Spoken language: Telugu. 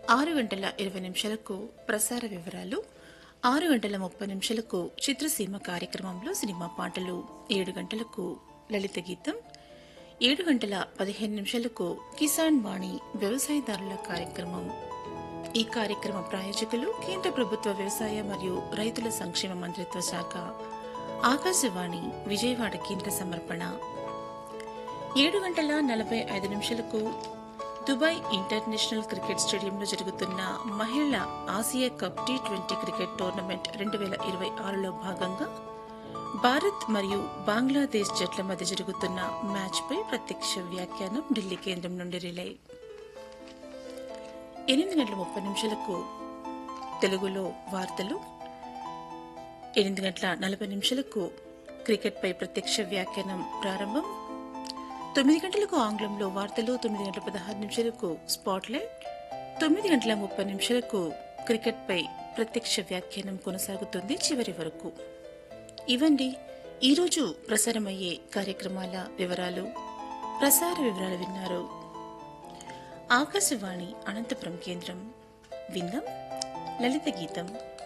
ఆరు గంటల ఇరవై నిమిషాలకు ప్రసార వివరాలు ఆరు గంటల ముప్పై నిమిషాలకు చిత్రసీమ కార్యక్రమంలో సినిమా పాటలు ఏడు గంటలకు లలిత గీతం ఏడు గంటల పదిహేను నిమిషాలకు కిసాన్ వాణి వ్యవసాయదారుల కార్యక్రమం ఈ కార్యక్రమ ప్రాయోజకులు కేంద్ర ప్రభుత్వ వ్యవసాయ మరియు రైతుల సంక్షేమ మంత్రిత్వ శాఖ ఆకాశవాణి విజయవాడ కేంద్ర సమర్పణ ఏడు గంటల నలభై ఐదు నిమిషాలకు దుబాయ్ ఇంటర్నేషనల్ క్రికెట్ స్టేడియంలో జరుగుతున్న మహిళల Asia cup T twenty cricket tournament రెండు వేల ఇరవై ఆరులో భాగంగా భారత్ మరియు బంగ్లాదేశ్ జట్ల మధ్య జరుగుతున్న మ్యాచ్పై ప్రత్యక్ష వ్యాఖ్యానం ఢిల్లీ కేంద్రం నుండి రిలే ఎనిమిది గంటల ముప్పై నిమిషాలకు తెలుగులో వార్తలు ఎనిమిది గంటల నలభై నిమిషాలకు క్రికెట్పై ప్రత్యక్ష వ్యాఖ్యానం ప్రారంభం తొమ్మిది గంటలకు ఆంగ్లంలో వార్తలు తొమ్మిది గంటల పదహారు నిమిషాలకు స్పాట్లైట్ తొమ్మిది గంటల ముప్పై నిమిషాలకు క్రికెట్పై ప్రత్యక్ష వ్యాఖ్యానం కొనసాగుతుంది చివరి వరకు ఇవండి ఈరోజు ప్రసారమయ్యే కార్యక్రమాల వివరాలు ప్రసార వివరాలు విన్నారు ఆకాశవాణి అనంతపురం కేంద్రం విందాం లలిత గీతం